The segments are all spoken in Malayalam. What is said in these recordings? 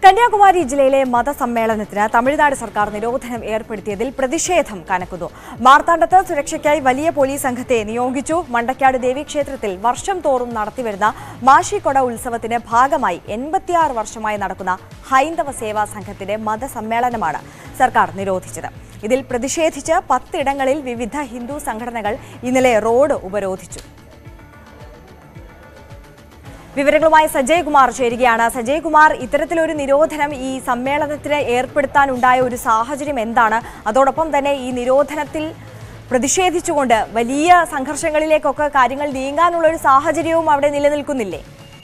കന്യാകുമാരി ജില്ലയിലെ മതസമ്മേളനത്തിന് തമിഴ്നാട് സർക്കാർ നിരോധനം ഏർപ്പെടുത്തിയതിൽ പ്രതിഷേധം കനക്കുന്നു മാർത്താണ്ഡത്ത് സുരക്ഷയ്ക്കായി വലിയ പോലീസ് സംഘത്തെ നിയോഗിച്ചു മണ്ടക്കാട് ദേവീക്ഷേത്രത്തിൽ വർഷം തോറും നടത്തിവരുന്ന മാഷിക്കൊട ഉത്സവത്തിന്റെ ഭാഗമായി എൺപത്തിയാറ് വർഷമായി നടക്കുന്ന ഹൈന്ദവ സേവാ സംഘത്തിന്റെ മതസമ്മേളനമാണ് സർക്കാർ നിരോധിച്ചത് ഇതിൽ പ്രതിഷേധിച്ച് പത്തിടങ്ങളിൽ വിവിധ ഹിന്ദു സംഘടനകൾ ഇന്നലെ റോഡ് ഉപരോധിച്ചു വിവരങ്ങളുമായി സജയ് കുമാർ ചേരുകയാണ് സജയ് കുമാർ ഇത്തരത്തിലൊരു നിരോധനം ഈ സമ്മേളനത്തിന് ഏർപ്പെടുത്താനുണ്ടായ ഒരു സാഹചര്യം എന്താണ് അതോടൊപ്പം തന്നെ ഈ നിരോധനത്തിൽ പ്രതിഷേധിച്ചുകൊണ്ട് വലിയ സംഘർഷങ്ങളിലേക്കൊക്കെ കാര്യങ്ങൾ നീങ്ങാനുള്ള ഒരു സാഹചര്യവും അവിടെ നിലനിൽക്കുന്നില്ലേ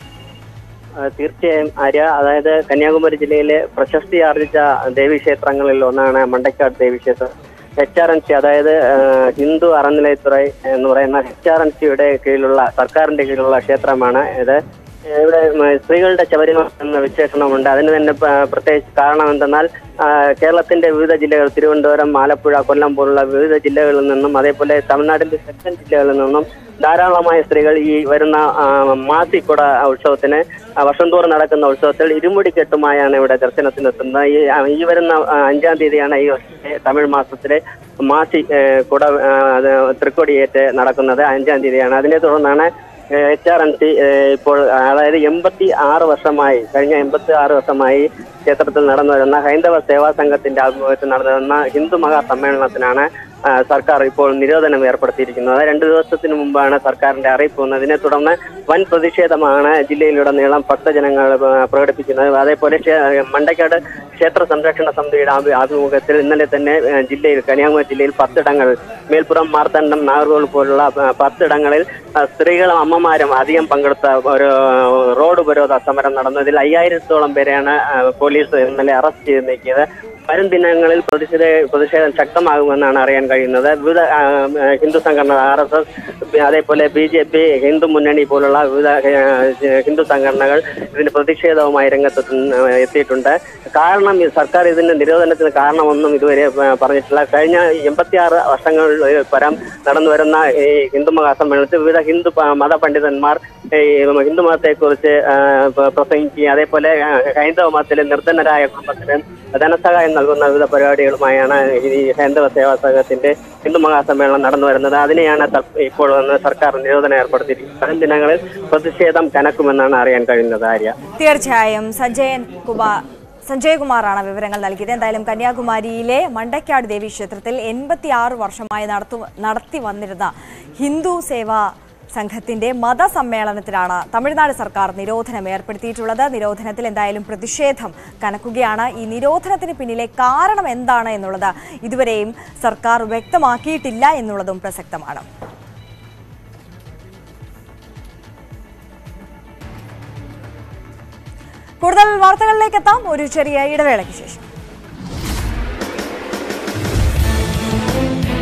ആ, തീർച്ചയായും ആര്യ അതായത് കന്യാകുമാരി ജില്ലയിലെ പ്രശസ്തി ആർജിച്ച ദേവീക്ഷേത്രങ്ങളിൽ ഒന്നാണ് മണ്ടക്കാട് ദേവീക്ഷേത്രം എച്ച് ആർ എൻ സി അതായത് ആ, ഹിന്ദു അറനിലയത്തുറ എന്ന് പറയുന്ന എച്ച് ആർ എൻ സിയുടെ കീഴിലുള്ള സർക്കാരിന്റെ കീഴിലുള്ള ക്ഷേത്രമാണ് ഇത് ഇവിടെ ഉം, സ്ത്രീകളുടെ ശബരിമല എന്ന വിശേഷണമുണ്ട് അതിന് തന്നെ പ- പ്രത്യേകിച്ച് കാരണം എന്തെന്നാൽ ആ, കേരളത്തിന്റെ വിവിധ ജില്ലകൾ തിരുവനന്തപുരം ആലപ്പുഴ കൊല്ലം പോലുള്ള വിവിധ ജില്ലകളിൽ നിന്നും അതേപോലെ തമിഴ്നാടിന്റെ തെക്കൻ ജില്ലകളിൽ നിന്നും ധാരാളമായ സ്ത്രീകൾ ഈ വരുന്ന ആ, മാസിക്കുട ഉത്സവത്തിന് ആ, വർഷം തോറും നടക്കുന്ന ഉത്സവത്തിൽ ഇരുമുടിക്കെട്ടുമായാണ് ഇവിടെ ദർശനത്തിനെത്തുന്നത് ഈ ആ, ഈ വരുന്ന ആ, അഞ്ചാം തീയതിയാണ് ഈ വർഷത്തെ തമിഴ് മാസത്തിലെ മാസി ഏ, കുട ആ, അത് തൃക്കൊടിയേറ്റ് നടക്കുന്നത് അഞ്ചാം തീയതിയാണ് അതിനെ തുടർന്നാണ് എച്ച് ആർ എൻ സി ഇപ്പോൾ അതായത് എൺപത്തി ആറ് വർഷമായി കഴിഞ്ഞ എൺപത്തി ആറ് വർഷമായി ക്ഷേത്രത്തിൽ നടന്നു വരുന്ന ഹൈന്ദവ സേവാ സംഘത്തിന്റെ ആഭിമുഖ്യത്തിൽ നടന്നു വരുന്ന ഹിന്ദു മഹാസമ്മേളനത്തിനാണ് ആ, സർക്കാർ ഇപ്പോൾ നിരോധനം ഏർപ്പെടുത്തിയിരിക്കുന്നത് രണ്ടു ദിവസത്തിന് മുമ്പാണ് സർക്കാരിന്റെ അറിയിപ്പ് വന്നത് ഇതിനെ തുടർന്ന് വൻ പ്രതിഷേധമാണ് ജില്ലയിലുടനീളം ഭക്തജനങ്ങൾ ആ, പ്രകടിപ്പിക്കുന്നത് അതേപോലെ ക്ഷേ- മണ്ടക്കാട് ക്ഷേത്ര സംരക്ഷണ സമിതിയുടെ ആഭി- ആഭിമുഖ്യത്തിൽ ഇന്നലെ തന്നെ ആ, ജില്ലയിൽ കന്യാകുമാരി ജില്ലയിൽ പത്തിടങ്ങൾ മേൽപ്പുറം മാർത്തണ്ഡം നാഗർകോൾ പോലുള്ള ആ, പത്തിടങ്ങളിൽ ആ, സ്ത്രീകളും അമ്മമാരും അധികം പങ്കെടുത്ത ഒരു റോഡ് ഉപരോധ സമരം നടന്നതിൽ അയ്യായിരത്തോളം പേരെയാണ് ആ, പോലീസ് ഇന്നലെ അറസ്റ്റ് ചെയ്ത് നീക്കിയത് വരും ദിനങ്ങളിൽ പ്രതിഷേധ പ്രതിഷേധം ശക്തമാകുമെന്നാണ് അറിയാൻ കഴിയുന്നത് വിവിധ ആ, ആ, ഹിന്ദു സംഘടന ആർ എസ് എസ് അതേപോലെ ബി ജെ പി ഹിന്ദു മുന്നണി പോലുള്ള വിവിധ ആ, ഹിന്ദു സംഘടനകൾ ഇതിന് പ്രതിഷേധവുമായി രംഗത്ത് എത്തിയിട്ടുണ്ട് കാരണം ഈ സർക്കാർ ഇതിന്റെ നിരോധനത്തിന് കാരണമൊന്നും ഇതുവരെ ആ, പറഞ്ഞിട്ടില്ല കഴിഞ്ഞ എൺപത്തിയാറ് വർഷങ്ങളിൽ പരം നടന്നു വരുന്ന ഈ ഹിന്ദു മഹാസമ്മേളനത്തിൽ വിവിധ ഹിന്ദു പ- മതപണ്ഡിതന്മാർ ഈ ഹിന്ദു മതത്തെക്കുറിച്ച് ആ, പ്ര- പ്രസംഗിക്കുകയും അതേപോലെ ആ, ഹൈന്ദവ മതത്തിലെ നിർധനരായ കുടുംബത്തിന് ധനസഹായം നൽകുന്ന വിവിധ പരിപാടികളുമായാണ് ഈ ഹൈന്ദവ സേവാ സംഘത്തിന്റെ ഹിന്ദു മഹാസമ്മേളനം നടന്നു വരുന്നത് അതിനെയാണ് സർ- ഇപ്പോൾ വന്ന് സർക്കാർ നിരോധനം ഏർപ്പെടുത്തിയിരിക്കുന്നത് വരും ദിനങ്ങളിൽ പ്രതിഷേധം കനക്കുമെന്നാണ് അറിയാൻ കഴിയുന്നത് ആര്യ തീർച്ചയായും സഞ്ജയൻ കുമാർ സഞ്ജയ് കുമാറാണ് വിവരങ്ങൾ നൽകിയത് എന്തായാലും കന്യാകുമാരിയിലെ മണ്ടക്കാട് ദേവി ക്ഷേത്രത്തിൽ എൺപത്തിയാറ് വർഷമായി നടത്തു നടത്തി വന്നിരുന്ന ഹിന്ദു സേവാ സംഘത്തിന്റെ മതസമ്മേളനത്തിലാണ് തമിഴ്നാട് സർക്കാർ നിരോധനം ഏർപ്പെടുത്തിയിട്ടുള്ളത് നിരോധനത്തിൽ എന്തായാലും പ്രതിഷേധം കനക്കുകയാണ് ഈ നിരോധനത്തിന് പിന്നിലെ കാരണം എന്താണ് എന്നുള്ളത് ഇതുവരെയും സർക്കാർ വ്യക്തമാക്കിയിട്ടില്ല എന്നുള്ളതും പ്രസക്തമാണ് കൂടുതൽ വാർത്തകളിലേക്ക് എത്താം ഒരു ചെറിയ ഇടവേളയ്ക്ക് ശേഷം